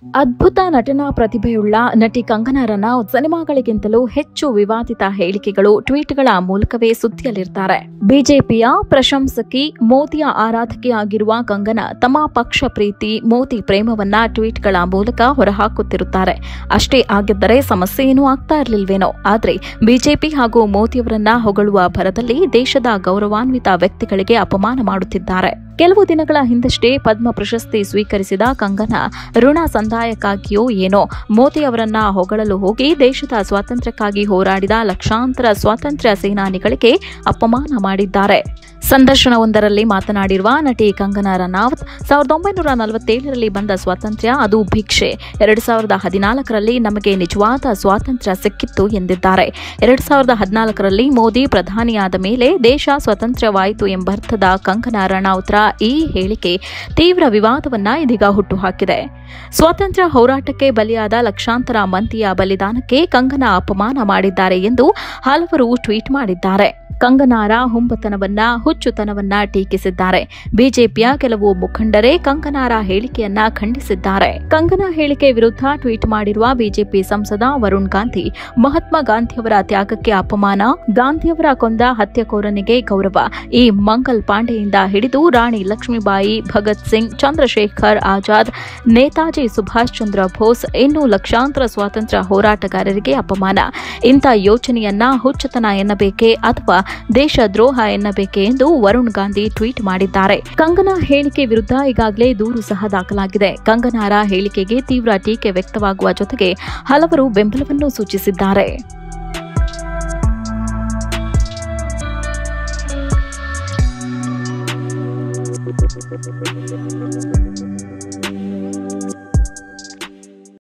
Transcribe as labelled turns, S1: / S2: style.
S1: ಅದ್ಭುತ ನಟನಾ ಪ್ರತಿಭೆಯುಳ್ಳ ನಟಿ ಕಂಗನಾ ರನೌತ್ ಸಿನಿಮಾಗಳಿಗಿಂತಲೂ ಹೆಚ್ಚು ವಿವಾದಿತ ಹೇಳಿಕೆಗಳು ಟ್ವೀಟ್ಗಳ ಮೂಲಕವೇ ಸುದ್ದಿಯಲ್ಲಿರ್ತಾರೆ ಬಿಜೆಪಿಯ ಪ್ರಶಂಸಕಿ ಮೋದಿಯ ಆರಾಧಕಿಯಾಗಿರುವ ಕಂಗನಾ ತಮ್ಮ ಪಕ್ಷ ಪ್ರೀತಿ ಮೋದಿ ಪ್ರೇಮವನ್ನ ಟ್ವೀಟ್ಗಳ ಮೂಲಕ ಹೊರಹಾಕುತ್ತಿರುತ್ತಾರೆ ಅಷ್ಟೇ ಆಗಿದ್ದರೆ ಸಮಸ್ಯೆ ಏನೂ ಆಗ್ತಾ ಇರಲಿಲ್ವೇನೋ ಆದ್ರೆ ಬಿಜೆಪಿ ಹಾಗೂ ಮೋದಿಯವರನ್ನ ಹೊಗಳುವ ಭರದಲ್ಲಿ ದೇಶದ ಗೌರವಾನ್ವಿತ ವ್ಯಕ್ತಿಗಳಿಗೆ ಅಪಮಾನ ಮಾಡುತ್ತಿದ್ದಾರೆ ಕೆಲವು ದಿನಗಳ ಹಿಂದಷ್ಟೇ ಪದ್ಮ ಪ್ರಶಸ್ತಿ ಸ್ವೀಕರಿಸಿದ ಕಂಗನಾ ಋಣ ಸಂದಾಯಕ್ಕಾಗಿಯೋ ಏನೋ ಮೋದಿ ಅವರನ್ನ ಹೊಗಳಲು ಹೋಗಿ ದೇಶದ ಸ್ವಾತಂತ್ರ್ಯಕ್ಕಾಗಿ ಹೋರಾಡಿದ ಲಕ್ಷಾಂತರ ಸ್ವಾತಂತ್ರ್ಯ ಸೇನಾನಿಗಳಿಗೆ ಅಪಮಾನ ಮಾಡಿದ್ದಾರೆ ಸಂದರ್ಶನವೊಂದರಲ್ಲಿ ಮಾತನಾಡಿರುವ ನಟಿ ಕಂಗನಾ ರನೌತ್ ಸಾವಿರದ ಒಂಬೈನೂರ ನಲವತ್ತೇಳರಲ್ಲಿ ಬಂದ ಸ್ವಾತಂತ್ರ್ಯ ಅದು ಭಿಕ್ಷೆ ಎರಡು ಸಾವಿರದ ಹದಿನಾಲ್ಕರಲ್ಲಿ ನಮಗೆ ನಿಜವಾದ ಸ್ವಾತಂತ್ರ್ಯ ಸಿಕ್ಕಿತ್ತು ಎಂದಿದ್ದಾರೆ ಎರಡು ಸಾವಿರದ ಹದಿನಾಲ್ಕರಲ್ಲಿ ಮೋದಿ ಪ್ರಧಾನಿಯಾದ ಮೇಲೆ ದೇಶ ಸ್ವತಂತ್ರವಾಯಿತು ಎಂಬರ್ಥದ ಕಂಗನಾ ರನೌತ್ರ ಈ ಹೇಳಿಕೆ ತೀವ್ರ ವಿವಾದವನ್ನ ಇದೀಗ ಹುಟ್ಟುಹಾಕಿದೆ ಸ್ವಾತಂತ್ರ್ಯ ಹೋರಾಟಕ್ಕೆ ಬಲಿಯಾದ ಲಕ್ಷಾಂತರ ಮಂದಿಯ ಬಲಿದಾನಕ್ಕೆ ಕಂಗನಾ ಅಪಮಾನ ಮಾಡಿದ್ದಾರೆ ಎಂದು ಹಲವರು ಟ್ವೀಟ್ ಮಾಡಿದ್ದಾರೆ ಕಂಗನಾರ ಹುಂಬತನವನ್ನ ಹುಚ್ಚುತನವನ್ನ ಟೀಕಿಸಿದ್ದಾರೆ ಬಿಜೆಪಿಯ ಕೆಲವು ಮುಖಂಡರೇ ಕಂಗನಾರ ಹೇಳಿಕೆಯನ್ನ ಖಂಡಿಸಿದ್ದಾರೆ ಕಂಗನಾ ಹೇಳಿಕೆ ವಿರುದ್ಧ ಟ್ವೀಟ್ ಮಾಡಿರುವ ಬಿಜೆಪಿ ಸಂಸದ ವರುಣ್ ಗಾಂಧಿ ಮಹಾತ್ಮ ಗಾಂಧಿಯವರ ತ್ಯಾಗಕ್ಕೆ ಅಪಮಾನ ಗಾಂಧಿಯವರ ಕೊಂದ ಹತ್ಯೆಕೋರನಿಗೆ ಗೌರವ ಈ ಮಂಗಲ್ ಪಾಂಡೆಯಿಂದ ಹಿಡಿದು ರಾಣಿ ಲಕ್ಷ್ಮೀಬಾಯಿ ಭಗತ್ ಸಿಂಗ್ ಚಂದ್ರಶೇಖರ್ ಆಜಾದ್ ನೇತಾಜಿ ಸುಭಾಷ್ ಚಂದ್ರ ಬೋಸ್ ಇನ್ನೂ ಲಕ್ಷಾಂತರ ಸ್ವಾತಂತ್ರ್ಯ ಹೋರಾಟಗಾರರಿಗೆ ಅಪಮಾನ ಇಂಥ ಯೋಚನೆಯನ್ನ ಹುಚ್ಚತನ ಎನ್ನಬೇಕೆ ಅಥವಾ ದೇಶದ್ರೋಹ ಎನ್ನಬೇಕೆ ಎಂದು ವರುಣ್ ಗಾಂಧಿ ಟ್ವೀಟ್ ಮಾಡಿದ್ದಾರೆ ಕಂಗನಾ ಹೇಳಿಕೆ ವಿರುದ್ಧ ಈಗಾಗಲೇ ದೂರು ಸಹ ದಾಖಲಾಗಿದೆ ಕಂಗನಾರ ಹೇಳಿಕೆಗೆ ತೀವ್ರ ಟೀಕೆ ವ್ಯಕ್ತವಾಗುವ ಜೊತೆಗೆ ಹಲವರು ಬೆಂಬಲವನ್ನು ಸೂಚಿಸಿದ್ದಾರೆ